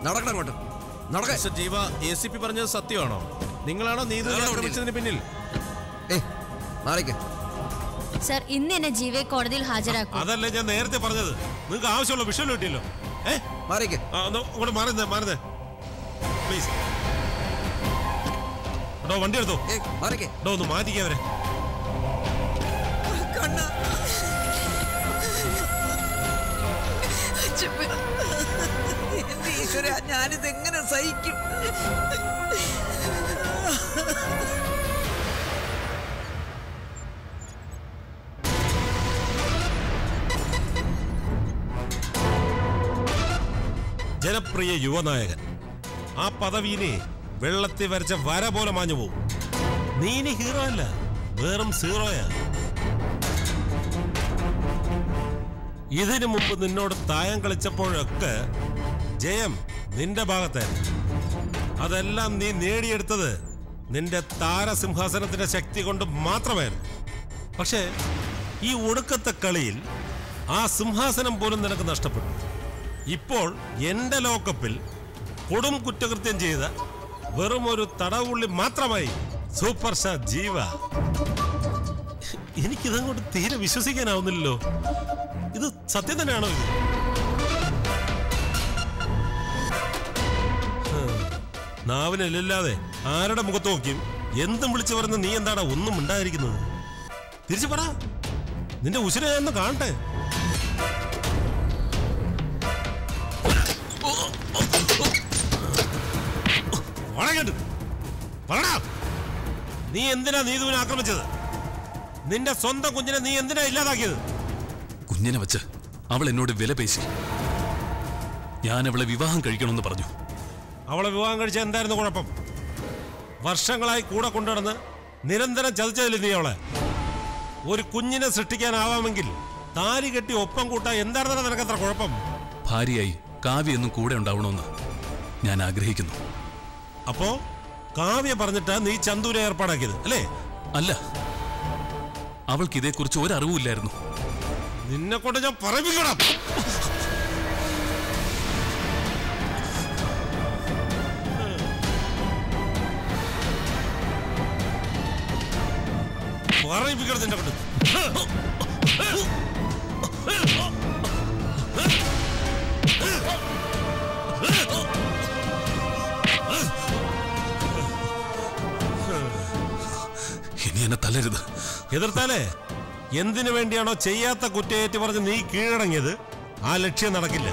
നടക്കണം അങ്ങോട്ട് നടക്ക മിസ്റ്റർ ജീവ എ സി പി പറഞ്ഞത് സത്യമാണോ നിങ്ങളാണോ നീതു ആണോ ആക്രമിച്ചതിന് പിന്നിൽ ഏയ് മാറിക്ക സർ ഇന്ന് എന്നെ ജീവയെ കോടതിയിൽ ഹാജരാക്കും അതല്ലേ ഞാൻ നേരത്തെ പറഞ്ഞത് നിങ്ങൾക്ക് ആവശ്യമുള്ള വിഷയം കിട്ടിയല്ലോ ഏ മാറിക്ക ആ, ഒന്ന് അങ്ങോട്ട് മാറുന്നേ മാറുന്നേ പ്ലീസ് എടോ വണ്ടി എടുത്തോ ഏയ് മാറിക്ക എടോ ഒന്ന് മാറ്റിക്കവരെ കണ്ണ എന്റെ ഈശ്വര ഞാനിത് എങ്ങനെ സഹിക്കും ജനപ്രിയ യുവനായകൻ ആ പദവിയിനെ വെള്ളത്തിൽ വരച്ച വര പോലെ മാഞ്ഞു പോകും നീ ഇനി ഹീറോ അല്ല വെറും സീറോയാ ഇതിനു മുമ്പ് നിന്നോട് തായം കളിച്ചപ്പോഴൊക്കെ ജയം നിന്റെ ഭാഗത്തായിരുന്നു അതെല്ലാം നീ നേടിയെടുത്തത് നിന്റെ താരസിംഹാസനത്തിന്റെ ശക്തി കൊണ്ട് മാത്രമായിരുന്നു പക്ഷേ ഈ ഒടുക്കത്തെ കളിയിൽ ആ സിംഹാസനം പോലും നിനക്ക് നഷ്ടപ്പെട്ടു ഇപ്പോൾ എന്റെ ലോക്കപ്പിൽ കൊടും കുറ്റകൃത്യം ചെയ്ത വെറും ഒരു തടവുള്ളി മാത്രമായി സൂപ്പർ സ്റ്റാർ ജീവ എനിക്കിതങ്ങോട്ട് തീരെ വിശ്വസിക്കാനാവുന്നില്ലല്ലോ ഇത് സത്യം തന്നെയാണോ ഇത് ഹ്, നാവിനല്ലാതെ ആരുടെ മുഖത്ത് നോക്കിയും എന്തും വിളിച്ചു പറയുന്ന നീ എന്താണ് ഒന്നും ഉണ്ടായിരിക്കുന്നത് തിരിച്ചു പറ നിന്റെ ഉശിര ഞാൻ ഒന്ന് കാണട്ടെ വളകണ്ട് പറടാ നീ എന്തിനാ നീതുവിനെ ആക്രമിച്ചത് നിന്റെ സ്വന്തം കുഞ്ഞിനെ നീ എന്തിനാ ഇല്ലാതാക്കിയത് കുഞ്ഞിനെ വെച്ച് അവൾ എന്നോട് വില പേശി ഞാൻ അവളെ വിവാഹം കഴിക്കണമെന്ന് പറഞ്ഞു അവളെ വിവാഹം കഴിച്ച എന്തായിരുന്നു കുഴപ്പം വർഷങ്ങളായി കൂടെ കൊണ്ടുനടന്ന് നിരന്തരം ചതിച്ചതില്ലേ നീ അവളെ ഒരു കുഞ്ഞിനെ സൃഷ്ടിക്കാനാവാമെങ്കിൽ താലി കെട്ടി ഒപ്പം കൂട്ടാൻ എന്തായിരുന്നു നിനക്കത്ര കുഴപ്പം ഭാര്യയായി കാവ്യ എന്നും കൂടെ ഉണ്ടാവണമെന്ന് ഞാൻ ആഗ്രഹിക്കുന്നു അപ്പോ കാവ്യ പറഞ്ഞിട്ടാ നീ ചന്ദൂരെ ഏർപ്പാടാക്കിയത് അല്ലേ അല്ല അവൾക്ക് ഇതേക്കുറിച്ച് ഒരറിവുമില്ലായിരുന്നു നിന്നെ കൊണ്ട് ഞാൻ പറയിപ്പിക്കണം പറയിപ്പിക്കണം നിന്നെ കൊണ്ട് ഇനി എന്നെ തല്ലരുത് എതിർത്താലേ എന്തിനു വേണ്ടിയാണോ ചെയ്യാത്ത കുറ്റയേറ്റ് പറഞ്ഞ് നീ കീഴടങ്ങിയത് ആ ലക്ഷ്യം നടക്കില്ല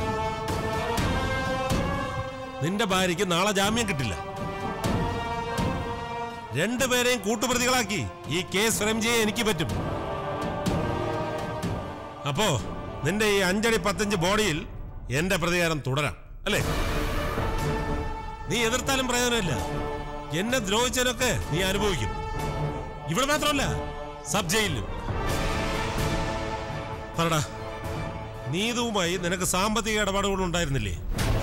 നിന്റെ ഭാര്യയ്ക്ക് നാളെ ജാമ്യം കിട്ടില്ല രണ്ടുപേരെയും കൂട്ടുപ്രതികളാക്കി ഈ കേസ് ഫ്രെയിം ചെയ്യാൻ എനിക്ക് പറ്റും അപ്പോ നിന്റെ ഈ അഞ്ചടി പത്തഞ്ച് ബോഡിയിൽ എന്റെ പ്രതികാരം തുടരാം അല്ലേ നീ എതിർത്താലും പ്രയോജനമില്ല എന്നെ ദ്രോഹിച്ചതിനൊക്കെ നീ അനുഭവിക്കും ഇവിടെ മാത്രമല്ല സബ് ജയിലിലും പറടാ നീതുവുമായി നിനക്ക് സാമ്പത്തിക ഇടപാടുകൾ ഉണ്ടായിരുന്നില്ലേ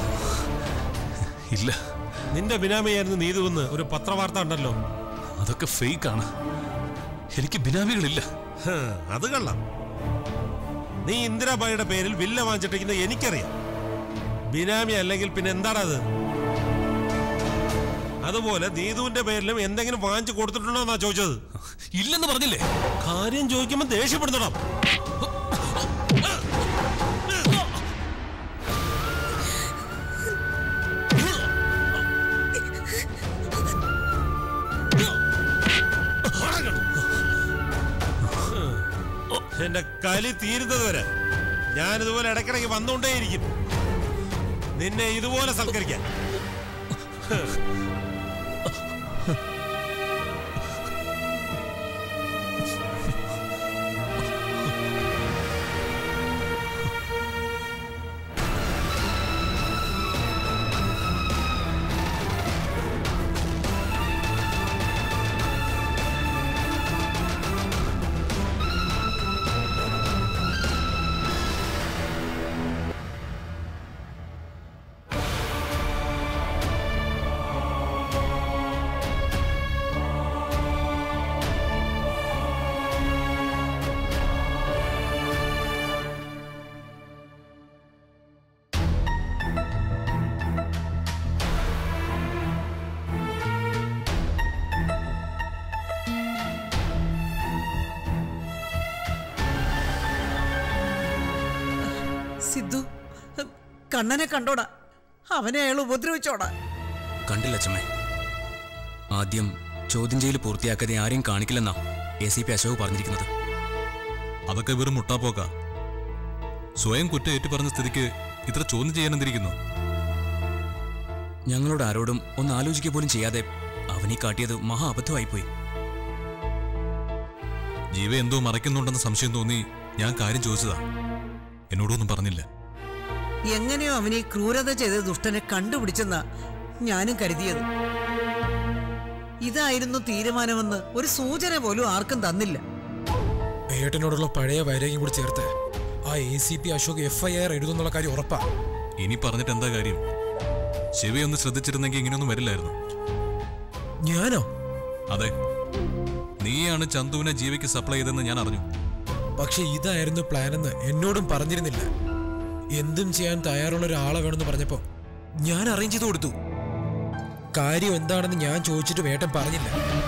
ഇല്ല നിന്റെ ബിനാമിയായിരുന്നു നീതുവെന്ന് ഒരു പത്രവാർത്ത ഉണ്ടല്ലോ അതൊക്കെ ഫേക്കാണ് എനിക്ക് ബിനാമികളില്ല ഹ്, അത് കള്ളം നീ ഇന്ദിരാബായിയുടെ പേരിൽ വില്ല വാങ്ങിച്ചിട്ടിരിക്കുന്നത് എനിക്കറിയാം ബിനാമി അല്ലെങ്കിൽ പിന്നെ എന്താണ് അത് അതുപോലെ നീതുവിന്റെ പേരിലും എന്തെങ്കിലും വാങ്ങിച്ചു കൊടുത്തിട്ടുണ്ടോ എന്നാ ചോദിച്ചത് ഇല്ലെന്ന് പറഞ്ഞില്ലേ കാര്യം ചോദിക്കുമ്പോൾ ദേഷ്യപ്പെടുത്തണം എന്റെ കലി തീരുന്നത് വരെ ഞാനിതുപോലെ ഇടയ്ക്കിടയ്ക്ക് വന്നുകൊണ്ടേയിരിക്കും നിന്നെ ഇതുപോലെ സൽക്കരിക്കാൻ സിദ്ധു കണ്ണനെ കണ്ടോടാ അവനെ അയാൾ ഉപദ്രവിച്ചോടാ കണ്ടില്ല അച്ഛമ്മേ ആദ്യം ചോദ്യം ചെയ്യൽ പൂർത്തിയാക്കാതെ ആരെയും കാണിക്കില്ലെന്നാ എ സി പി അശോക് പറഞ്ഞിരിക്കുന്നത് അതൊക്കെ വെറും മുട്ടാപ്പോക്ക സ്വയം കുറ്റം ഏറ്റുപറഞ്ഞ സ്ഥിതിക്ക് ഇത്ര ചോദ്യം ചെയ്യാൻ എന്തിരിക്കുന്നു ഞങ്ങളോട് ആരോടും ഒന്ന് ആലോചിക്കുക പോലും ചെയ്യാതെ അവനീ കാട്ടിയത് മഹാ അബദ്ധമായിപ്പോയി ജീവ എന്തോ മറയ്ക്കുന്നുണ്ടെന്ന് സംശയം തോന്നി ഞാൻ കാര്യം ചോദിച്ചതാ എന്നോടൊന്നും പറഞ്ഞില്ല എങ്ങനെയോ അവനെ ഈ ക്രൂരത ചെയ്ത ദുഷ്ടനെ കണ്ടുപിടിച്ചെന്നാ ഞാനും കരുതിയത് ഇതായിരുന്നു തീരുമാനമെന്ന് ഒരു സൂചന പോലും ആർക്കും തന്നില്ല ഏട്ടനോടുള്ള പഴയ വൈരാഗ്യം കൂടി ചേർത്ത് ആ A C P Ashok F I R എഴുതുന്നുള്ള കാര്യം ഉറപ്പാ ഇനി പറഞ്ഞിട്ട് എന്താ കാര്യം ശിവയൊന്ന് ശ്രദ്ധിച്ചിരുന്നെങ്കിൽ ഇങ്ങനെയൊന്നും വരില്ലായിരുന്നു ഞാനോ അതെ നീയാണ് ചന്തുവിനെ ജീവയ്ക്ക് സപ്ലൈ ചെയ്തെന്ന് ഞാൻ അറിഞ്ഞു പക്ഷെ ഇതായിരുന്നു പ്ലാനെന്ന് എന്നോടും പറഞ്ഞിരുന്നില്ല എന്തും ചെയ്യാൻ തയ്യാറുള്ള ഒരാളെ വേണമെന്ന് പറഞ്ഞപ്പോ ഞാൻ അറേഞ്ച് ചെയ്ത് കൊടുത്തു കാര്യം എന്താണെന്ന് ഞാൻ ചോദിച്ചിട്ട് ഏട്ടൻ പറഞ്ഞില്ല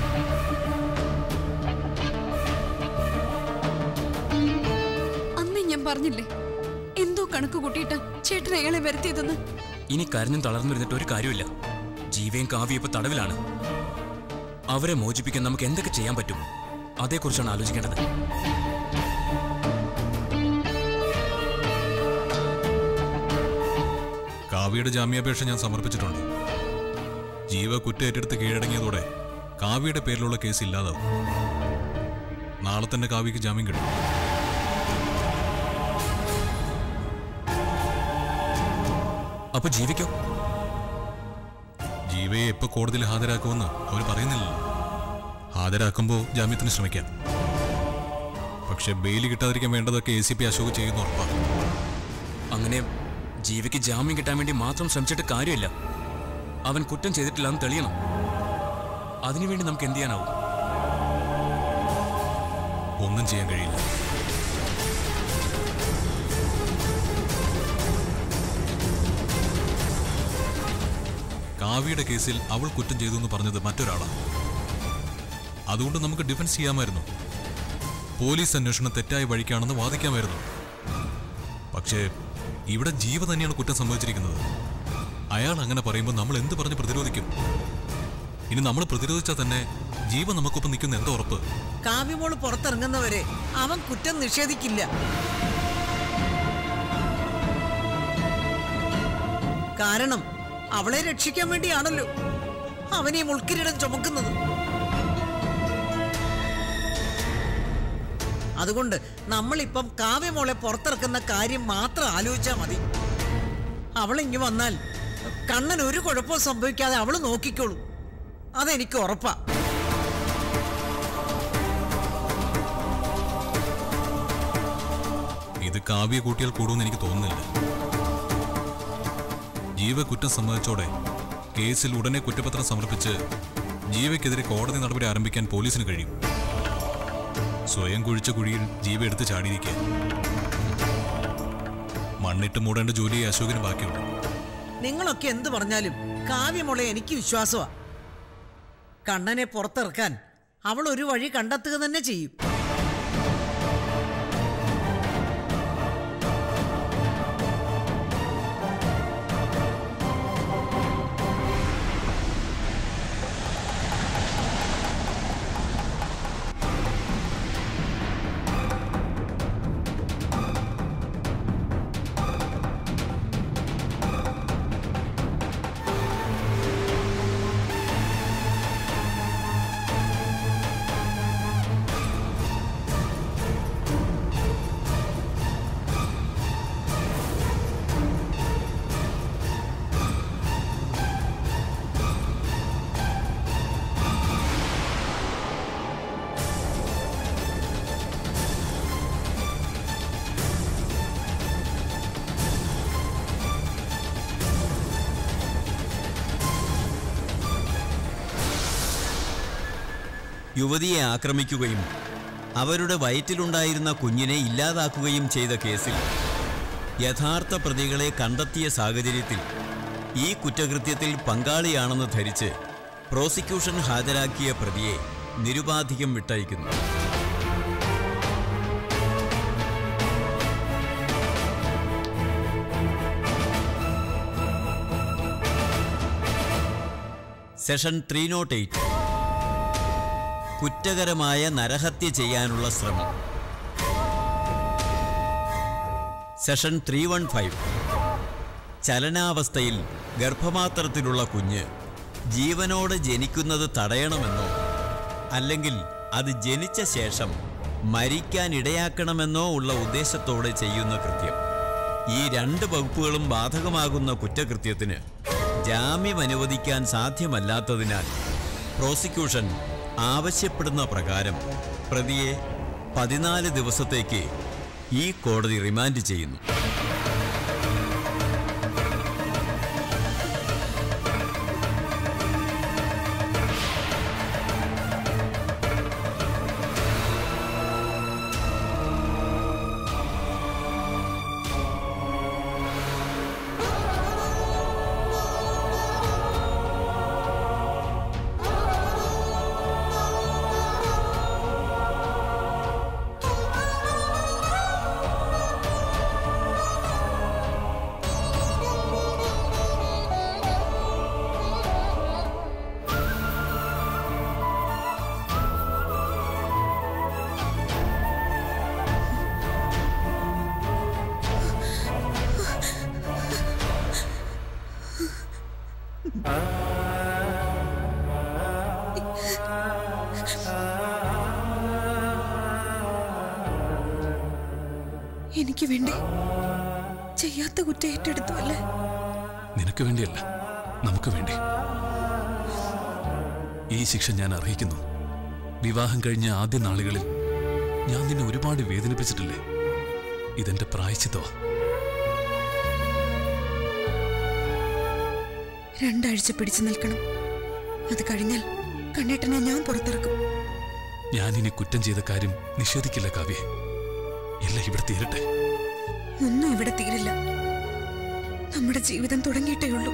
അന്ന് ഞാൻ പറഞ്ഞില്ലേ എന്തോ കണക്ക് കൂട്ടിയിട്ടാ ചേട്ടൻ അയാളെ വരുത്തിയതെന്ന് ഇനി കരഞ്ഞും തളർന്നിരുന്നിട്ട് ഒരു കാര്യമില്ല ജീവയും കാവ്യം ഇപ്പൊ തടവിലാണ് അവരെ മോചിപ്പിക്കാൻ നമുക്ക് എന്തൊക്കെ ചെയ്യാൻ പറ്റും അതേക്കുറിച്ചാണ് ആലോചിക്കേണ്ടത് കാവ്യയുടെ ജാമ്യാപേക്ഷ ഞാൻ സമർപ്പിച്ചിട്ടുണ്ട് ജീവ കുറ്റേറ്റെടുത്ത് കീഴടങ്ങിയതോടെ കാവ്യയുടെ പേരിലുള്ള കേസ് ഇല്ലാതാവും നാളെ തന്നെ കാവ്യക്ക് ജാമ്യം കിട്ടും അപ്പൊ ജീവിക്കോ ജീവയെ എപ്പോ കോടതിയിൽ ഹാജരാക്കുമെന്ന് അവർ പറയുന്നില്ലല്ലോ ഹാജരാക്കുമ്പോൾ ജാമ്യത്തിന് ശ്രമിക്കാം പക്ഷെ ബെയില് കിട്ടാതിരിക്കാൻ വേണ്ടതൊക്കെ എ സി പി അശോക് ചെയ്യുന്ന ഉറപ്പാണ് അങ്ങനെ ജീവിക്ക് ജാമ്യം കിട്ടാൻ വേണ്ടി മാത്രം ശ്രമിച്ചിട്ട് കാര്യമില്ല അവൻ കുറ്റം ചെയ്തിട്ടില്ല എന്ന് തെളിയണം അതിനുവേണ്ടി നമുക്ക് എന്ത് ചെയ്യാനാവും ഒന്നും ചെയ്യാൻ കഴിയില്ല കാവ്യയുടെ കേസിൽ അവൾ കുറ്റം ചെയ്തു എന്ന് പറഞ്ഞത് മറ്റൊരാളാണ് അതുകൊണ്ട് നമുക്ക് ഡിഫൻസ് ചെയ്യാമായിരുന്നു പോലീസ് അന്വേഷണം തെറ്റായ വഴിക്കാണെന്ന് വാദിക്കാമായിരുന്നു പക്ഷേ ഇവിടെ ജീവ തന്നെയാണ് കുറ്റം സംഭവിച്ചിരിക്കുന്നത് അയാൾ അങ്ങനെ പറയുമ്പോൾ നമ്മൾ എന്ത് പറഞ്ഞ് പ്രതിരോധിക്കും ഇനി നമ്മൾ പ്രതിരോധിച്ചാൽ തന്നെ ജീവ നമുക്കൊപ്പം നിൽക്കുന്ന എന്താ ഉറപ്പ് കാവ്യമോള് പുറത്തിറങ്ങുന്നവരെ അവൻ കുറ്റം നിഷേധിക്കില്ല കാരണം അവളെ രക്ഷിക്കാൻ വേണ്ടിയാണല്ലോ അവനെ മുൾക്കിരീടം ചുമക്കുന്നത് അതുകൊണ്ട് നമ്മളിപ്പം കാവ്യമോളെ പുറത്തിറക്കുന്ന കാര്യം മാത്രം ആലോചിച്ചാൽ മതി അവളിങ്ങി വന്നാൽ കണ്ണൻ ഒരു കുഴപ്പവും സംഭവിക്കാതെ അവള് നോക്കിക്കോളൂ അതെനിക്ക് ഉറപ്പാ ഇത് കാവ്യ കൂട്ടിയാൽ കൂടുമെന്ന് എനിക്ക് തോന്നുന്നില്ല ജീവ കുറ്റം സമ്മതിച്ചോടെ കേസിൽ ഉടനെ കുറ്റപത്രം സമർപ്പിച്ച് ജീവയ്ക്കെതിരെ കോടതി നടപടി ആരംഭിക്കാൻ പോലീസിന് കഴിയും സ്വയം കുഴിച്ച കുഴിയിൽ ജീവ എടുത്ത് ചാടിയിരിക്കുക മണ്ണിട്ട് മൂടേണ്ട ജോലി അശോകിന് ബാക്കിയുണ്ട് നിങ്ങളൊക്കെ എന്ത് പറഞ്ഞാലും കാവ്യമോളെ എനിക്ക് വിശ്വാസമാ കണ്ണനെ പുറത്തിറക്കാൻ അവൾ ഒരു വഴി കണ്ടെത്തുക തന്നെ ചെയ്യും യുവതിയെ ആക്രമിക്കുകയും അവരുടെ വയറ്റിലുണ്ടായിരുന്ന കുഞ്ഞിനെ ഇല്ലാതാക്കുകയും ചെയ്ത കേസിൽ യഥാർത്ഥ പ്രതികളെ കണ്ടെത്തിയ സാഹചര്യത്തിൽ ഈ കുറ്റകൃത്യത്തിൽ പങ്കാളിയാണെന്ന് ധരിച്ച് പ്രോസിക്യൂഷൻ ഹാജരാക്കിയ പ്രതിയെ നിരുപാധികം വിട്ടയക്കുന്നു സെഷൻ ത്രീ നോട്ട് എയ്റ്റ് കുറ്റകരമായ നരഹത്യ ചെയ്യാനുള്ള ശ്രമം സെഷൻ ത്രീ വൺ ഫൈവ് ചലനാവസ്ഥയിൽ ഗർഭപാത്രത്തിലുള്ള കുഞ്ഞ് ജീവനോട് ജനിക്കുന്നത് തടയണമെന്നോ അല്ലെങ്കിൽ അത് ജനിച്ച ശേഷം മരിക്കാൻ ഇടയാക്കണമെന്നോ ഉള്ള ഉദ്ദേശത്തോടെ ചെയ്യുന്ന കൃത്യം ഈ രണ്ട് വകുപ്പുകളും ബാധകമാകുന്ന കുറ്റകൃത്യത്തിന് ജാമ്യം അനുവദിക്കാൻ സാധ്യമല്ലാത്തതിനാൽ പ്രോസിക്യൂഷൻ ആവശ്യപ്പെടുന്ന പ്രകാരം പ്രതിയെ പതിനാല് ദിവസത്തേക്ക് ഈ കോടതി റിമാൻഡ് ചെയ്യുന്നു എനിക്ക് വേണ്ടി ചെയ്യാത്ത കുറ്റം ഏറ്റെടുത്തു അല്ലേ നിനക്ക് വേണ്ടിയല്ല നമുക്ക് വേണ്ടി ഈ ശിക്ഷ ഞാൻ അർഹിക്കുന്നു വിവാഹം കഴിഞ്ഞ ആദ്യ നാളുകളിൽ ഞാൻ നിന്നെ ഒരുപാട് വേദനിപ്പിച്ചിട്ടില്ലേ ഇതെന്റെ പ്രായച്ചിത്തവാ രണ്ടാഴ്ച പിടിച്ചു നിൽക്കണം അത് കഴിഞ്ഞാൽ കണ്ണേട്ടനെ ഞാൻ പുറത്തിറക്കും ഞാൻ ഇനി കുറ്റം ചെയ്ത കാര്യം നിഷേധിക്കില്ല കാവ്യെ എല്ലാം ഇവിടെ തീരട്ടെ ഒന്നും ഇവിടെ തീരില്ല നമ്മുടെ ജീവിതം തുടങ്ങിയിട്ടേ ഉള്ളൂ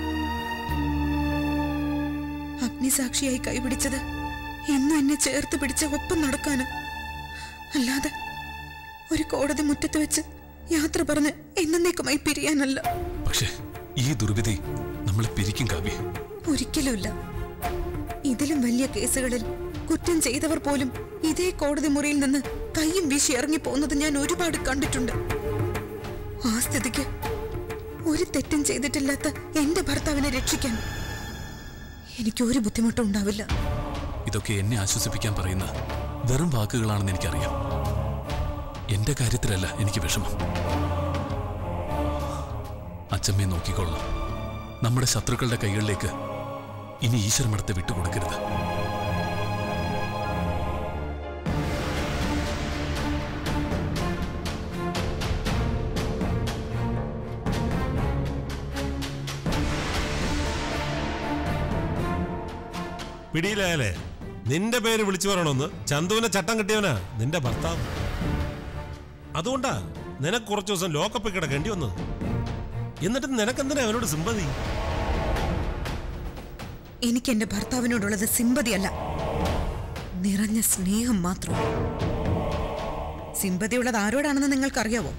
അഗ്നിസാക്ഷിയായി കൈപിടിച്ചത് എന്നും എന്നെ ചേർത്ത് പിടിച്ച ഒപ്പം നടക്കാന് അല്ലാതെ ഒരു കോടതി മുറ്റത്ത് വെച്ച് യാത്ര പറഞ്ഞ് എന്നേക്കുമായി പിരിയാനല്ല പക്ഷേ ഈ ദുർവിധി നമ്മളെ പിരിക്കും കാവ്യെ ഒരിക്കലുമില്ല ഇതിലും വലിയ കേസുകളിൽ കുറ്റം ചെയ്തവർ പോലും ഇതേ കോടതി മുറിയിൽ നിന്ന് കയ്യും വീശി ഇറങ്ങി പോകുന്നത് ഞാൻ ഒരുപാട് കണ്ടിട്ടുണ്ട് ആ സ്ഥിതിക്ക് ഒരു തെറ്റും ചെയ്തിട്ടില്ലാത്ത എന്റെ ഭർത്താവിനെ രക്ഷിക്കാൻ എനിക്ക് ഒരു ബുദ്ധിമുട്ടും ഉണ്ടാവില്ല ഇതൊക്കെ എന്നെ ആശ്വസിപ്പിക്കാൻ പറയുന്ന വെറും വാക്കുകളാണെന്ന് എനിക്കറിയാം എന്റെ കാര്യത്തിലല്ല എനിക്ക് വിഷമം അച്ചമ്മയെ നോക്കിക്കൊള്ളാം നമ്മുടെ ശത്രുക്കളുടെ കൈകളിലേക്ക് ഇനി ഈശ്വരമടത്തെ വിട്ടുകൊടുക്കരുത് പിടിയിലായാലേ നിന്റെ പേര് വിളിച്ചു പറയണമെന്ന് ചന്തുവിനെ ചട്ടം കിട്ടിയവനാ നിന്റെ ഭർത്താവ് അതുകൊണ്ടാ നിനക്ക് കുറച്ചു ദിവസം ലോക്കപ്പിൽ കിടക്കേണ്ടി വന്നത് എന്നിട്ട് നിനക്കെന്തിനാ അവനോട് സിമ്പതി എനിക്ക് എന്റെ ഭർത്താവിനോടുള്ളത് സിമ്പതിയല്ല നിറഞ്ഞ സ്നേഹം മാത്രം സിമ്പതിയുള്ളത് ആരോടാണെന്ന് നിങ്ങൾക്കറിയാവോ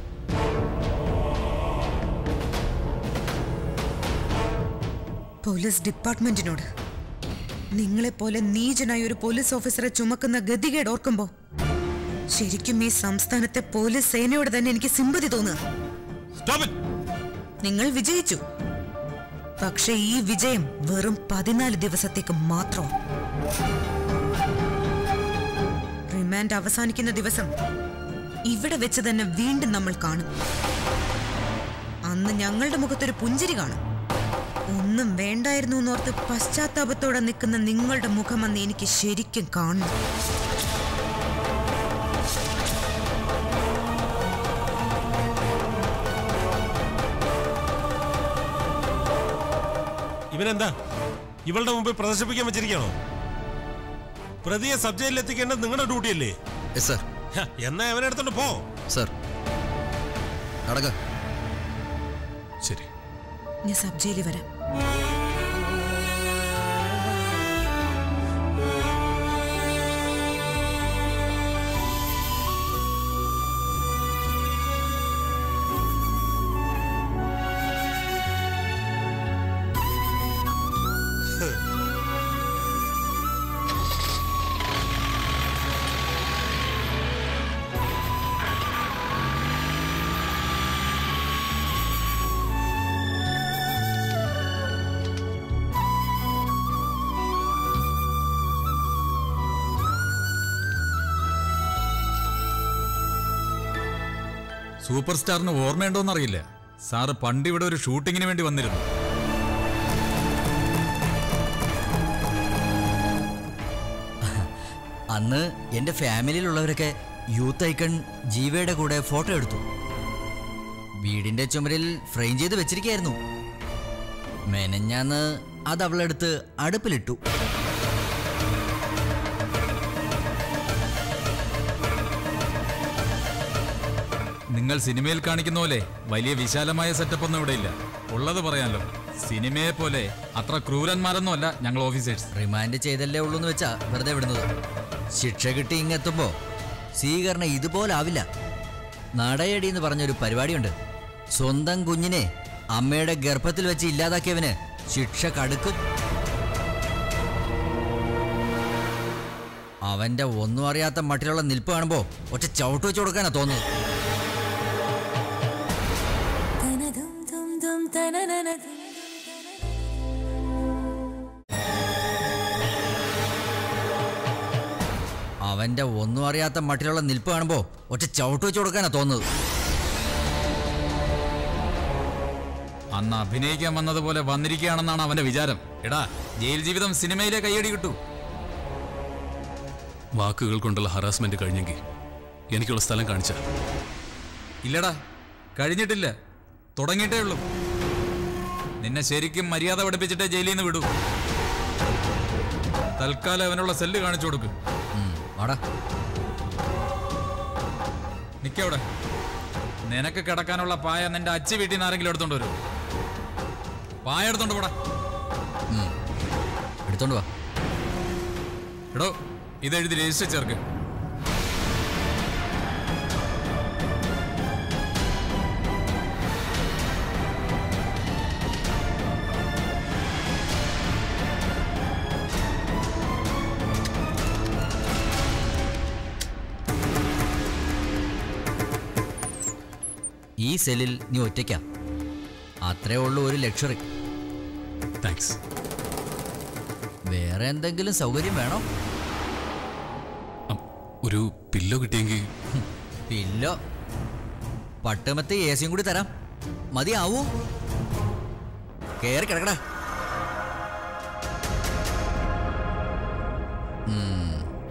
പോലീസ് ഡിപ്പാർട്ട്മെന്റിനോട് നിങ്ങളെപ്പോലെ നീചനായ ഒരു പോലീസ് ഓഫീസറെ ചുമക്കുന്ന ഗതികേട് ഓർക്കുമ്പോ ശരിക്കും ഈ സംസ്ഥാനത്തെ പോലീസ് സേനയോട് തന്നെ എനിക്ക് സിമ്പതി തോന്നുക Stop it! നിങ്ങൾ വിജയിച്ചു പക്ഷെ ഈ വിജയം വെറും പതിനാല് ദിവസത്തേക്ക് മാത്രം റിമാൻഡ് അവസാനിക്കുന്ന ദിവസം ഇവിടെ വെച്ച് തന്നെ വീണ്ടും നമ്മൾ കാണും അന്ന് ഞങ്ങളുടെ മുഖത്തൊരു പുഞ്ചിരി കാണും ഒന്നും വേണ്ടായിരുന്നു എന്നോർത്ത് പശ്ചാത്താപത്തോടെ നിൽക്കുന്ന നിങ്ങളുടെ മുഖം അന്ന് എനിക്ക് ശരിക്കും കാണണം ഇവനെന്താ ഇവളുടെ മുമ്പിൽ പ്രദർശിപ്പിക്കാൻ വെച്ചിരിക്കണോ പ്രതിയെ സബ് ജയിലിൽ എത്തിക്കേണ്ടത് നിങ്ങളുടെ ഡ്യൂട്ടിയല്ലേ യെസ് സർ ഹ, എന്നാ അവനെ എടുത്തോണ്ട് പോ സർ നടക്ക ശരി ഞാൻ സബ് ജയിലിൽ വരാം സൂപ്പർ സ്റ്റാറിന് ഓർമ്മയുണ്ടോന്നറിയില്ല സാറ് പണ്ട് ഇവിടെ ഒരു ഷൂട്ടിങ്ങിന് വേണ്ടി വന്നിരുന്നു അന്ന് എൻ്റെ ഫാമിലിയിലുള്ളവരൊക്കെ യൂത്ത് ഐക്കൺ ജീവയുടെ കൂടെ ഫോട്ടോ എടുത്തു വീടിന്റെ ചുമരിൽ ഫ്രെയിം ചെയ്ത് വെച്ചിരിക്കായിരുന്നു മെനഞ്ഞാന്ന് അത് അവളെടുത്ത് അടുപ്പിലിട്ടു നിങ്ങൾ സിനിമയിൽ കാണിക്കുന്ന പോലെ വലിയ വിശാലമായ സെറ്റപ്പ് ഒന്നും ഇവിടെ ഇല്ല ഉള്ളത് പറയാലോ സിനിമയെ പോലെ അത്ര ക്രൂരന്മാരൊന്നും അല്ല ഞങ്ങൾ ഓഫീസേഴ്സ് റിമാൻഡ് ചെയ്തല്ലേ ഉള്ളൂ എന്ന് വെച്ചാ വെറുതെ വിടുന്നത് ശിക്ഷ കിട്ടി ഇങ്ങെത്തുമ്പോ സ്വീകരണം ഇതുപോലെ ആവില്ല നടയടി എന്ന് പറഞ്ഞൊരു പരിപാടിയുണ്ട് സ്വന്തം കുഞ്ഞിനെ അമ്മയുടെ ഗർഭത്തിൽ വെച്ച് ഇല്ലാതാക്കിയവന് ശിക്ഷ കടുക്കും അവന്റെ ഒന്നും അറിയാത്ത മട്ടിലുള്ള നിൽപ്പ് കാണുമ്പോ ഒറ്റ ചവിട്ട് വെച്ച് കൊടുക്കാനാ തോന്നുന്നത് അവന്റെ ഒന്നും അറിയാത്ത മട്ടിലുള്ള നിൽപ്പ് കാണുമ്പോ ഒറ്റ ചവിട്ട് വെച്ച് കൊടുക്കാനാ തോന്നുന്നത് അന്ന് അഭിനയിക്കാൻ വന്നതുപോലെ വന്നിരിക്കുകയാണെന്നാണ് അവന്റെ വിചാരം എടാ ജയിൽ ജീവിതം സിനിമയിലെ കൈയടി കിട്ടൂ വാക്കുകൾ കൊണ്ടുള്ള ഹറാസ്മെന്റ് കഴിഞ്ഞെങ്കിൽ എനിക്കുള്ള സ്ഥലം കാണിച്ച ഇല്ലടാ കഴിഞ്ഞിട്ടില്ല തുടങ്ങിയിട്ടേ ഉള്ളൂ നിന്നെ ശരിക്കും മര്യാദ പഠിപ്പിച്ചിട്ടേ ജയിലിൽ നിന്ന് വിടൂ തൽക്കാലം അവനുള്ള സെല്ല് കാണിച്ചു കൊടുക്കും വാടാ നിക്കവിടെ നിനക്ക് കിടക്കാനുള്ള പായ നിന്റെ അച്ഛ വീട്ടിൽ നിന്ന് ആരെങ്കിലും എടുത്തോണ്ട് വരും പായ എടുത്തോണ്ട് പോടാ എടുത്തോണ്ട് വാ എടോ ഇതെഴുതി രജിസ്റ്റർ ചേർക്ക് ഈ സെല്ലിൽ നീ ഒറ്റയ്ക്കാ അത്രേ ഉള്ളൂ ഒരു ലക്ഷറി താങ്ക്സ് വേറെ എന്തെങ്കിലും സൗകര്യം വേണോ ഒരു പില്ലോ കിട്ടിയെങ്കിൽ പില്ലോ പട്ടുമത്തെ എ സിയും കൂടി തരാം മതിയാവൂ കേറി കിടക്കടാ ഉം.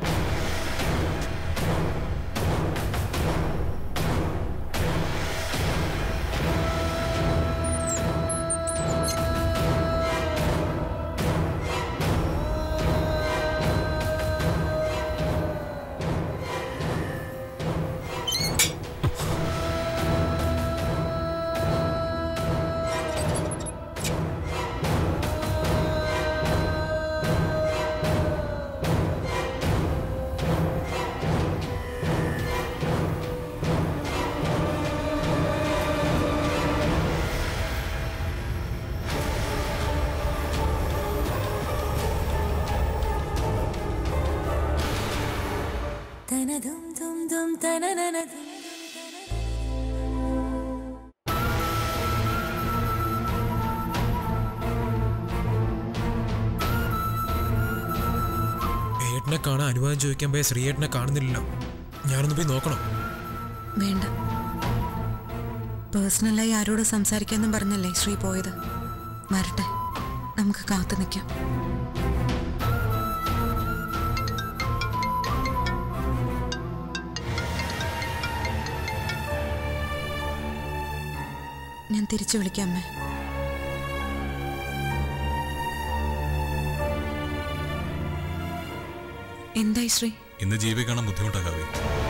ഏട്ടനെ കാണാൻ അനുവാദം ചോദിക്കാൻ പോയ ശ്രീയേട്ടനെ കാണുന്നില്ലല്ലോ ഞാനൊന്ന് പോയി നോക്കണം വേണ്ട പേഴ്സണലായി ആരോട് സംസാരിക്കാന്നും പറഞ്ഞല്ലേ ശ്രീ പോയത് വരട്ടെ നമുക്ക് കാത്തു നിൽക്കാം ഞാൻ തിരിച്ചു വിളിക്കാം അമ്മേ എന്തായി ശ്രീ ഇന്ന് ജീവി കാണാൻ ബുദ്ധിമുട്ടാകാവേ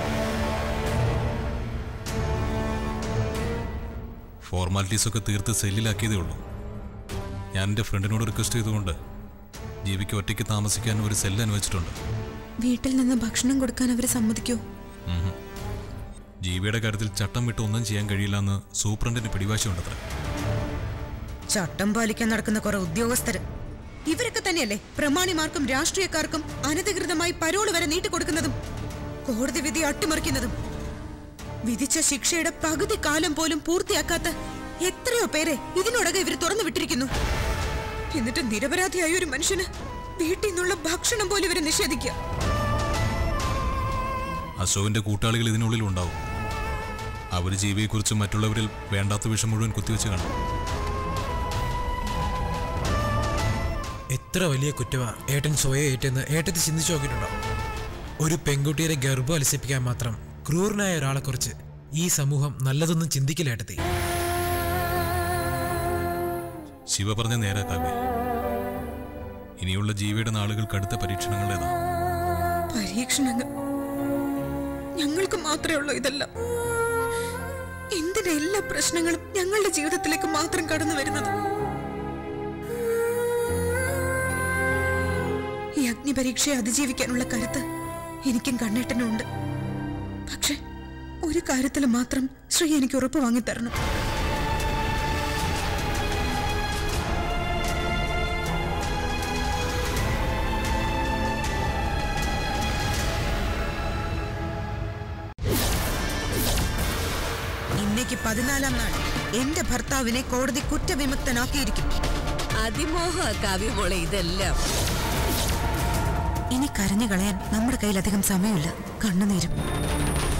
ഫോർമാലിറ്റീസ് ഒക്കെ തീർത്ത് സെല്ലിലാക്കിയതേ ഉള്ളൂ ഞാൻ എൻ്റെ ഫ്രണ്ടിനോട് റിക്വസ്റ്റ് ചെയ്തുകൊണ്ട് ജീവിക്ക് ഒറ്റയ്ക്ക് താമസിക്കാൻ ഒരു സെല്ല് അനുവദിച്ചിട്ടുണ്ട് വീട്ടിൽ നിന്ന് ഭക്ഷണം കൊടുക്കാൻ അവർ സമ്മതിക്കോ ഉം. ജീവിയുടെ കാര്യത്തിൽ ചട്ടം വിട്ട് ഒന്നും ചെയ്യാൻ കഴിയില്ല എന്ന് സൂപ്രണ്ടിന് പിടിവാശിയുണ്ടത്ര ചട്ടം പാലിക്കാൻ നടക്കുന്ന കുറെ ഉദ്യോഗസ്ഥര് ഇവരൊക്കെ തന്നെയല്ലേ പ്രമാണിമാർക്കും രാഷ്ട്രീയക്കാർക്കും അനധികൃതമായി പരോള് വരെ നീട്ടിക്കൊടുക്കുന്നതും കോടതി വിധി അട്ടിമറിക്കുന്നതും വിധിച്ച ശിക്ഷയുടെ പകുതി കാലം പോലും പൂർത്തിയാക്കാത്ത എത്രയോ പേരെ ഇതിനോടകം ഇവർ തുറന്നു വിട്ടിരിക്കുന്നു എന്നിട്ട് നിരപരാധിയായ ഒരു മനുഷ്യന് വീട്ടിൽ നിന്നുള്ള ഭക്ഷണം പോലും ഇവരെ നിഷേധിക്കുക അശോകിന്റെ കൂട്ടാളികൾ ഇതിനുള്ളിൽ ഉണ്ടാവും അവർ ജീവിയെക്കുറിച്ചും മറ്റുള്ളവരിൽ വേണ്ടാത്ത വിഷം മുഴുവൻ കുത്തിവെച്ച് കാണും എത്ര വലിയ കുറ്റമാ ഏട്ടൻ സ്വയം ഏറ്റെന്ന് ഏട്ടത്തി ചിന്തിച്ചു നോക്കിയിട്ടുണ്ടോ ഒരു പെൺകുട്ടിയുടെ ഗർഭം അലസിപ്പിക്കാൻ മാത്രം ക്രൂരനായ ഒരാളെക്കുറിച്ച് ഈ സമൂഹം നല്ലതൊന്നും ചിന്തിക്കില്ല ഏട്ടത്തി ശിവ പറഞ്ഞ നേരാ കാവ്യ ഇനിയുള്ള ജീവിയുടെ നാളുകൾ കടുത്ത പരീക്ഷണങ്ങളുടേതാ പരീക്ഷണങ്ങൾ ഞങ്ങൾക്ക് മാത്രമേ ഉള്ളൂ ഇതെല്ലാം എന്തിനാ എല്ലാ പ്രശ്നങ്ങളും ഞങ്ങളുടെ ജീവിതത്തിലേക്ക് മാത്രം കടന്നു വരുന്നത് ഈ അഗ്നിപരീക്ഷയെ അതിജീവിക്കാനുള്ള കരുത്ത് എനിക്കും കണ്ണേട്ടനും ഉണ്ട് പക്ഷെ ഒരു കാര്യത്തിൽ മാത്രം ശ്രീ എനിക്ക് ഉറപ്പ് വാങ്ങിത്തരണം ഇന്നേക്ക് പതിനാലാം നാൾ എന്റെ ഭർത്താവിനെ കോടതി കുറ്റവിമുക്തനാക്കിയിരിക്കും അതിമോഹ കാവ്യമോളെ ഇതെല്ലാം ഇനി കരഞ്ഞു കളയാൻ നമ്മുടെ കയ്യിലധികം സമയമില്ല കണ്ണുനീരും